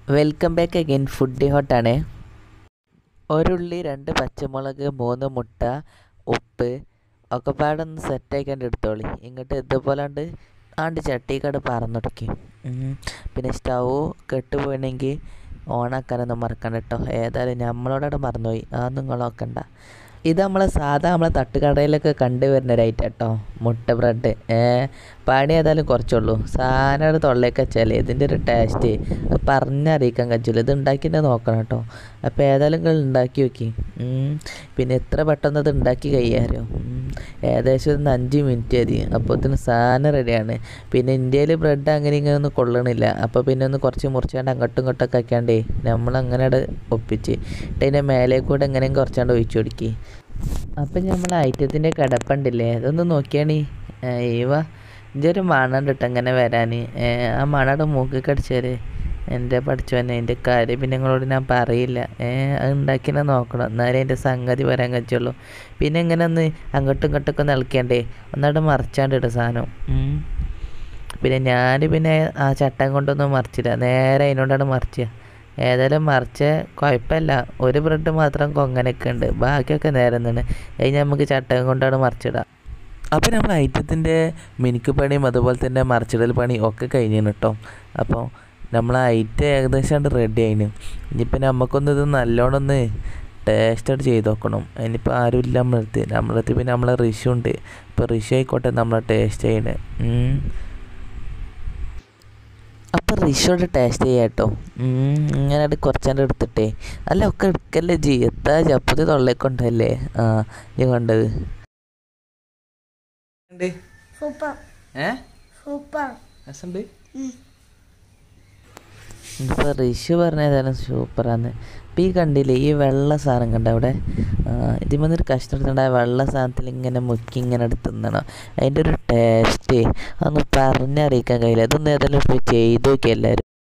welcome back again food ഹോട്ടാണ് ഒരുള്ളി രണ്ട് പച്ചമുളക് മൂന്ന് മുട്ട ഉപ്പ് ഒക്കെ പാടൊന്ന് സെറ്റാക്കിയാണ്ട് എടുത്തോളി ഇങ്ങോട്ട് ഇതുപോലാണ്ട് ആണ്ട് ചട്ടിക്കട് പറന്നിടക്കി പിന്നെ സ്റ്റൗ കെട്ടുപോയിണെങ്കിൽ ഓണാക്കാനൊന്നും മറക്കണ്ട കേട്ടോ ഏതായാലും നമ്മളോടവിടെ മറന്നുപോയി അതൊന്നും നിങ്ങൾ നോക്കണ്ട ഇത് നമ്മളെ സാധാ നമ്മളെ തട്ടുകടയിലൊക്കെ കണ്ടുവരുന്ന ഒരു ഐറ്റം കേട്ടോ മുട്ട ബ്രെഡ് ഏ പണി ഏതായാലും കുറച്ചുള്ളൂ സാധനം തൊള്ളയൊക്കെ വെച്ചാൽ ഇതിൻ്റെ ഒരു ടേസ്റ്റ് അത് പറഞ്ഞറിയിക്കാൻ കഴിച്ചില്ല ഇത് ഉണ്ടാക്കിയിട്ട് നോക്കണം കേട്ടോ അപ്പോൾ ഏതായാലും നിങ്ങൾ ഉണ്ടാക്കി നോക്കി പിന്നെ എത്ര പെട്ടെന്ന് അത് ഉണ്ടാക്കി കഴിയാറോ ഏകദേശം ഒരു അഞ്ച് മിനിറ്റ് മതി അപ്പോൾ ഇതിന് സാധനം റെഡിയാണ് പിന്നെ ഇന്ത്യയിൽ ബ്രെഡ് അങ്ങനെ ഇങ്ങനെ ഒന്നും കൊള്ളണില്ല അപ്പോൾ പിന്നെ ഒന്ന് കുറച്ച് മുറിച്ചാണ്ട് അങ്ങോട്ടും ഇങ്ങോട്ടൊക്കെ ആക്കിയാണ്ടേ നമ്മൾ അങ്ങനെ ഒപ്പിച്ച് അതിൻ്റെ മേലെ കൂടെ എങ്ങനെയും കുറച്ചാണ്ട് ഒഴിച്ചു കൊടുക്കി അപ്പം നമ്മൾ ഐറ്റത്തിൻ്റെ കിടപ്പുണ്ടില്ലേ അതൊന്ന് നോക്കിയാണി ഏവ ഇതിൻ്റെ ഒരു മണം കേട്ടോ ഇങ്ങനെ വരാൻ ആ മണയുടെ മൂക്കിൽ കടിച്ചാൽ എൻ്റെ പഠിച്ചവനെ എൻ്റെ കാര്യം പിന്നെ നിങ്ങളോട് ഞാൻ പറയില്ല അത് ഉണ്ടാക്കിനെ നോക്കണം എന്നാലേ എൻ്റെ സംഗതി വരാൻ കഴിച്ചുള്ളൂ പിന്നെ ഇങ്ങനെ ഒന്ന് അങ്ങോട്ടും ഇങ്ങോട്ടൊക്കെ ഒന്ന് ഇളക്കിയാണ്ടേ ഒന്നായിട്ട് മറിച്ചാണ്ട് ഇടും സാധനം പിന്നെ ഞാൻ പിന്നെ ആ ചട്ടം കൊണ്ടൊന്നും മറിച്ചില്ല നേരെ അതിനോടാണ് മറിച്ചുക ഏതായാലും മറിച്ച് കുഴപ്പമില്ല ഒരു ബ്രെഡ് മാത്രം കൊങ്ങനൊക്കെ ഉണ്ട് ബാക്കിയൊക്കെ നേരെ നിന്നാണ് കഴിഞ്ഞ് നമുക്ക് ചട്ടകം കൊണ്ടാണ് മറിച്ചിടാം അപ്പോൾ നമ്മൾ ഐറ്റത്തിൻ്റെ മിനുക്ക് പണിയും അതുപോലെ തന്നെ മറിച്ചിടൽ പണി ഒക്കെ കഴിഞ്ഞു കേട്ടോ അപ്പോൾ നമ്മൾ ഐറ്റം ഏകദേശം റെഡി ആയിന് ഇനിയിപ്പോൾ നമുക്കൊന്ന് ഇത് നല്ലോണം ഒന്ന് ടേസ്റ്റായിട്ട് ചെയ്ത് നോക്കണം ഇനിയിപ്പോൾ ആരുമില്ല നമ്മളടുത്ത് നമ്മളടുത്ത് പിന്നെ നമ്മളെ റിഷു ഉണ്ട് ഇപ്പോൾ റിഷു ആയിക്കോട്ടെ നമ്മളെ ടേസ്റ്റ് ചെയ്യണേ അപ്പോൾ റിഷോട് ടേസ്റ്റ് ചെയ്യാം കേട്ടോ ഇങ്ങനെ കുറച്ചാണ്ട് എടുത്തിട്ടേ അല്ല ഒക്കെ എടുക്കല്ലേ ജി എത്താ ചപ്പത്തി തൊള്ളേക്കൊണ്ടല്ലേ ആ ഞാൻ കണ്ടത് സൂപ്പർ ഏ സൂപ്പർ രസമുണ്ട് ഇപ്പോൾ ഋഷി പറഞ്ഞ ഏതായാലും സൂപ്പറാന്ന് ഇപ്പം ഈ കണ്ടില്ലേ ഈ വെള്ള സാധനം കണ്ട അവിടെ ഇതിമൊന്നൊരു കഷ്ണം എടുത്തിട്ട് ആ വെള്ള സാധനത്തിൽ ഇങ്ങനെ മുക്കി ഇങ്ങനെ എടുത്ത് തിന്നണം അതിൻ്റെ ഒരു ടേസ്റ്റ് അതൊന്ന് പറഞ്ഞറിയിക്കാൻ കഴിയില്ല അതൊന്നും ഏതായാലും പോയി ചെയ്ത് നോക്കി എല്ലാവരും